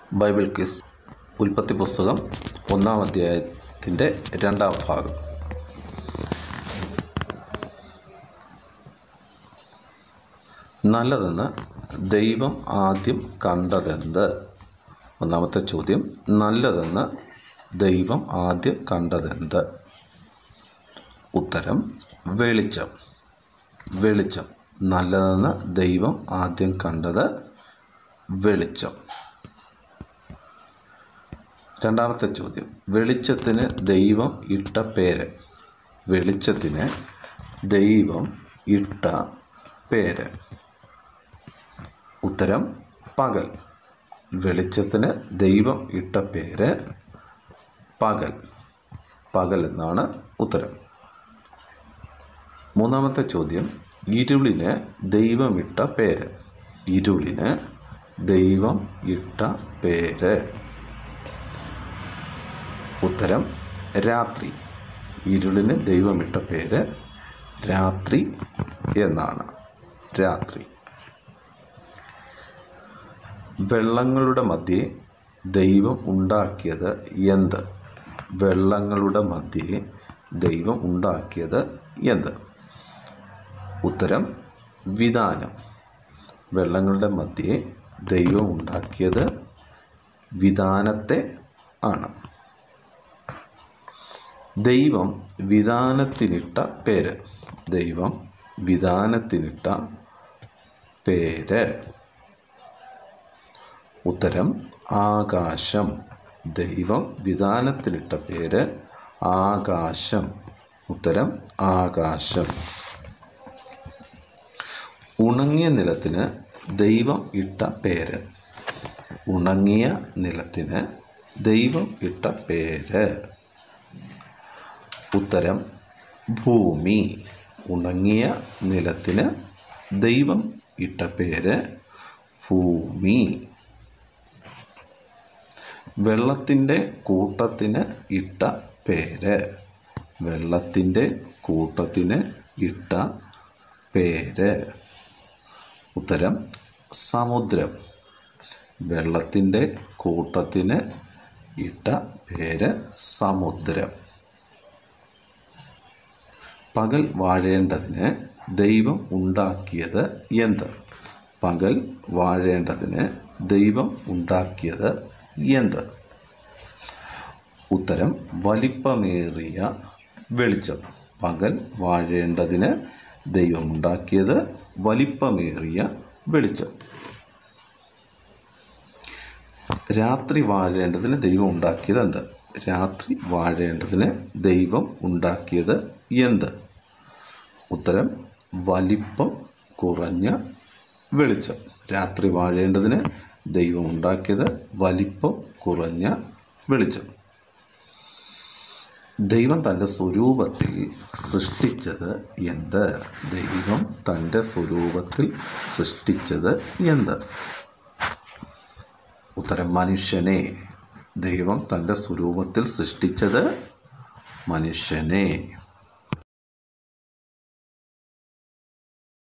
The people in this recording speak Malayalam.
ബൈബിൾ ക്വിസ് ഉൽപ്പത്തി പുസ്തകം ഒന്നാം അധ്യായത്തിൻ്റെ രണ്ടാം ഭാഗം നല്ലതെന്ന് ദൈവം ആദ്യം കണ്ടതെന്ത് ഒന്നാമത്തെ ചോദ്യം നല്ലതെന്ന് ദൈവം ആദ്യം കണ്ടതെന്ത് ഉത്തരം വെളിച്ചം വെളിച്ചം നല്ലതെന്ന് ദൈവം ആദ്യം കണ്ടത് വെളിച്ചം രണ്ടാമത്തെ ചോദ്യം വെളിച്ചത്തിന് ദൈവം ഇട്ട പേര് വെളിച്ചത്തിന് ദൈവം ഇട്ട പേര് ഉത്തരം പകൽ വെളിച്ചത്തിന് ദൈവം ഇട്ട പേര് പകൽ പകൽ എന്നാണ് ഉത്തരം മൂന്നാമത്തെ ചോദ്യം ഇരുളിന് ദൈവം ഇട്ട പേര് ഇരുളിന് ദൈവം ഇട്ട പേര് ഉത്തരം രാത്രി ഇരുളിന് ദൈവമിട്ട പേര് രാത്രി എന്നാണ് രാത്രി വെള്ളങ്ങളുടെ മധ്യേ ദൈവം ഉണ്ടാക്കിയത് എന്ത് വെള്ളങ്ങളുടെ മധ്യേ ദൈവം ഉണ്ടാക്കിയത് എന്ത് ഉത്തരം വിധാനം വെള്ളങ്ങളുടെ മധ്യേ ദൈവം ഉണ്ടാക്കിയത് വിധാനത്തെ ആണ് ദൈവം വിധാനത്തിനിട്ട പേര് ദൈവം വിധാനത്തിനിട്ട പേര് ഉത്തരം ആകാശം ദൈവം വിധാനത്തിനിട്ട പേര് ആകാശം ഉത്തരം ആകാശം ഉണങ്ങിയ നിലത്തിന് ദൈവം ഇട്ട പേര് ഉണങ്ങിയ നിലത്തിന് ദൈവം ഇട്ട പേര് ഉത്തരം ഭൂമി ഉണങ്ങിയ നിലത്തിന് ദൈവം ഇട്ട പേര് ഭൂമി വെള്ളത്തിൻ്റെ കൂട്ടത്തിന് ഇട്ട പേര് വെള്ളത്തിൻ്റെ കൂട്ടത്തിന് ഇട്ട പേര് ഉത്തരം സമുദ്രം വെള്ളത്തിൻ്റെ കൂട്ടത്തിന് ഇട്ട പേര് സമുദ്രം പകൽ വാഴേണ്ടതിന് ദൈവം ഉണ്ടാക്കിയത് എന്ത് പകൽ വാഴേണ്ടതിന് ദൈവം ഉണ്ടാക്കിയത് എന്ത് ഉത്തരം വലിപ്പമേറിയ വെളിച്ചം പകൽ വാഴേണ്ടതിന് ദൈവം ഉണ്ടാക്കിയത് വലിപ്പമേറിയ വെളിച്ചം രാത്രി വാഴേണ്ടതിന് ദൈവം ഉണ്ടാക്കിയത് എന്ത് രാത്രി വാഴേണ്ടതിന് ദൈവം ഉണ്ടാക്കിയത് എന്ത് ഉത്തരം വലിപ്പം കുറഞ്ഞ വെളിച്ചം രാത്രി വാഴേണ്ടതിന് ദൈവം ഉണ്ടാക്കിയത് വലിപ്പം കുറഞ്ഞ വെളിച്ചം ദൈവം തൻ്റെ സ്വരൂപത്തിൽ സൃഷ്ടിച്ചത് എന്ത് ദൈവം തൻ്റെ സ്വരൂപത്തിൽ സൃഷ്ടിച്ചത് എന്ത് ഉത്തരം മനുഷ്യനെ ദൈവം തൻ്റെ സ്വരൂപത്തിൽ സൃഷ്ടിച്ചത് മനുഷ്യനെ